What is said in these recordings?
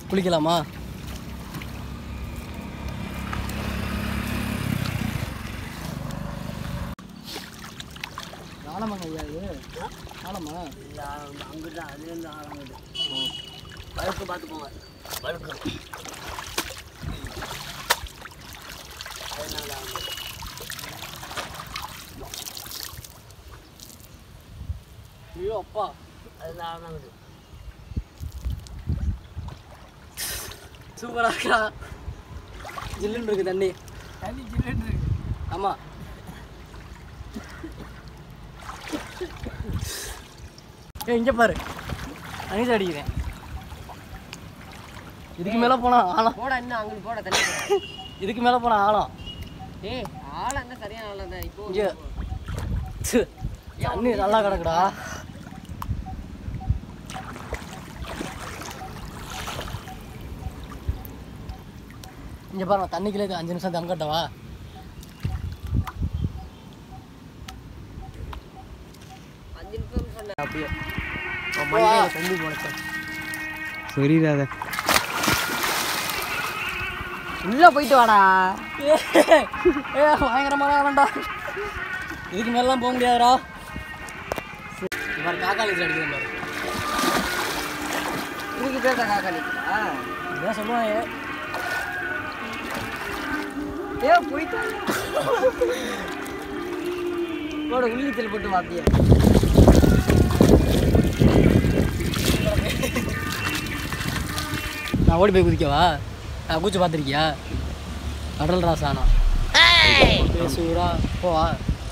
குளிக்கலாமா ஆழமாங்க ஐயா இது ஆழமா இல்லை அங்கிட்ட அதுலேருந்து ஆரம்பிது வழுக்கு பார்த்து போங்க வழுக்கு அதனால ஆரம்பிது. ஐயோ அப்பா அதில் ஆரம்பிது சூப்பராக இருக்கா ஜில்லுன்னு இருக்கு தண்ணி தண்ணி ஜில்லுன்னு இருக்கு ஆமாம் ஏ இங்கே பாரு அனிதா அடிக்கிறேன் இதுக்கு மேலே போனா ஆழம் போடா இன்னும் அங்கிட்டு போட தண்ணி போட. இதுக்கு மேலே போனா ஆழம் ஏய் ஆழம் தான் சரியான ஆழம் தான் இப்போ இங்கே ச்சு, தண்ணி நல்லா கிடக்குடா இங்கே பாருங்க தண்ணிக்குள்ளே அஞ்சு நிமிஷம் தங்கட்டவா அஞ்சு நிமிஷம் சொன்னேன் அப்படியே மண்ணில் தண்ணி போனச்சேன் சொரியாத உள்ளே போயிட்டு வாடா ஏ பயங்கரமான ஆளண்டா இதுக்கு மேலாம் போக முடியாதுடா இவர் காக்காளி அடிக்கிறது பாரு இதுக்கு பேர் தான் காக்கா நிற்கிறா இதான் சொல்லுவாங்க ஏ போயிட்டா போட உள்ளித்தல் போட்டு வாப்பியா நான் ஓடி போய் குதிக்கவா நான் கூச்சு பார்த்துருக்கியா கடல் ராசானா பேசுறா போவா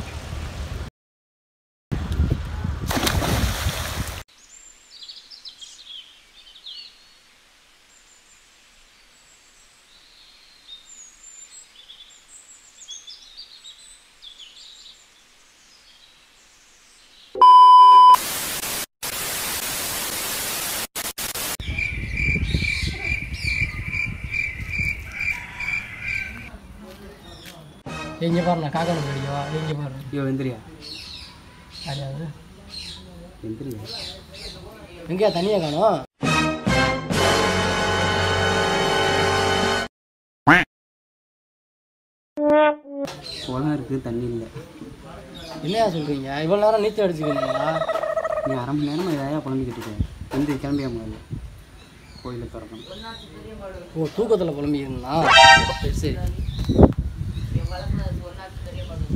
எங்கே பாரு நான் காக்கா நம்பர் அடிக்கவா எங்கே பாரு ஐயோ வெந்திரியா யாரையாவது வெந்திரியா எங்கேயா தனியாக காணும் குளம் இருக்குது தண்ணி இல்லை என்னையா சொல்கிறீங்க இவ்வளோ நேரம் நீச்சல் அடிச்சுக்கிறீங்களா நீ அரை மணி நேரம் ஏதாவது புலம்பிக்கிட்டு இருக்க வந்து கிளம்பியா முதல்ல கோயிலை திறக்கணும் ஓ தூக்கத்தில் புலம்பிக்கிறீங்களா சரி சரி